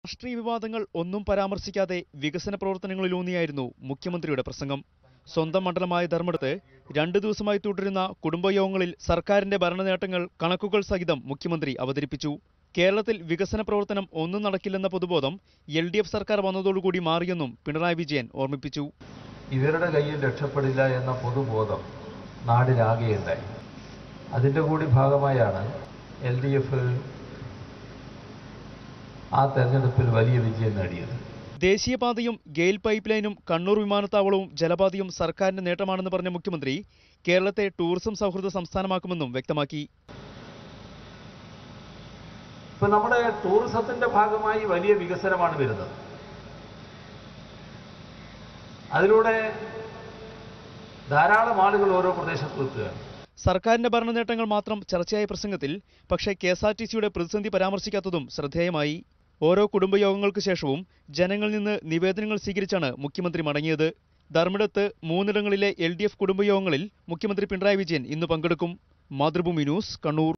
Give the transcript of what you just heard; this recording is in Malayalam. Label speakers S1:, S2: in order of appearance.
S1: രാഷ്ട്രീയ വിവാദങ്ങൾ ഒന്നും പരാമർശിക്കാതെ വികസന പ്രവർത്തനങ്ങളിലൂന്നിയായിരുന്നു മുഖ്യമന്ത്രിയുടെ പ്രസംഗം സ്വന്തം മണ്ഡലമായ ധർമ്മടത്ത് രണ്ടു ദിവസമായി തുടരുന്ന കുടുംബയോഗങ്ങളിൽ സർക്കാരിന്റെ ഭരണനേട്ടങ്ങൾ കണക്കുകൾ സഹിതം മുഖ്യമന്ത്രി അവതരിപ്പിച്ചു കേരളത്തിൽ വികസന പ്രവർത്തനം ഒന്നും നടക്കില്ലെന്ന പൊതുബോധം എൽ ഡി എഫ് സർക്കാർ വന്നതോടുകൂടി മാറിയെന്നും പിണറായി വിജയൻ ഓർമ്മിപ്പിച്ചു
S2: ഇവരുടെ കയ്യിൽ രക്ഷപ്പെടില്ല എന്ന പൊതുബോധം നാടിനാകെയുണ്ടായി അതിൻ്റെ കൂടി ഭാഗമായാണ് എൽ ഡി എഫ് ആ തെരഞ്ഞെടുപ്പിൽ വലിയ വിജയം നേടിയത്
S1: ദേശീയപാതയും ഗെയിൽ പൈപ്പ് ലൈനും കണ്ണൂർ വിമാനത്താവളവും ജലപാതയും സർക്കാരിന്റെ നേട്ടമാണെന്ന് പറഞ്ഞ മുഖ്യമന്ത്രി കേരളത്തെ ടൂറിസം സൗഹൃദ സംസ്ഥാനമാക്കുമെന്നും വ്യക്തമാക്കി
S2: ഇപ്പൊ നമ്മുടെ ടൂറിസത്തിന്റെ ഭാഗമായി വലിയ വികസനമാണ് വരുന്നത് അതിലൂടെ ധാരാളം ആളുകൾ ഓരോ പ്രദേശത്തും എത്തുകയാണ്
S1: സർക്കാരിന്റെ ഭരണനേട്ടങ്ങൾ മാത്രം ചർച്ചയായ പ്രസംഗത്തിൽ പക്ഷേ കെ എസ് ആർ ടി സിയുടെ പ്രതിസന്ധി പരാമർശിക്കാത്തതും ശ്രദ്ധേയമായി ഓരോ കുടുംബയോഗങ്ങൾക്ക് ശേഷവും ജനങ്ങളിൽ നിന്ന് നിവേദനങ്ങൾ സ്വീകരിച്ചാണ് മുഖ്യമന്ത്രി മടങ്ങിയത് ധർമ്മിടത്ത് മൂന്നിടങ്ങളിലെ എൽ ഡി എഫ് കുടുംബയോഗങ്ങളിൽ മുഖ്യമന്ത്രി പിണറായി വിജയൻ ഇന്ന് പങ്കെടുക്കും മാതൃഭൂമി ന്യൂസ് കണ്ണൂർ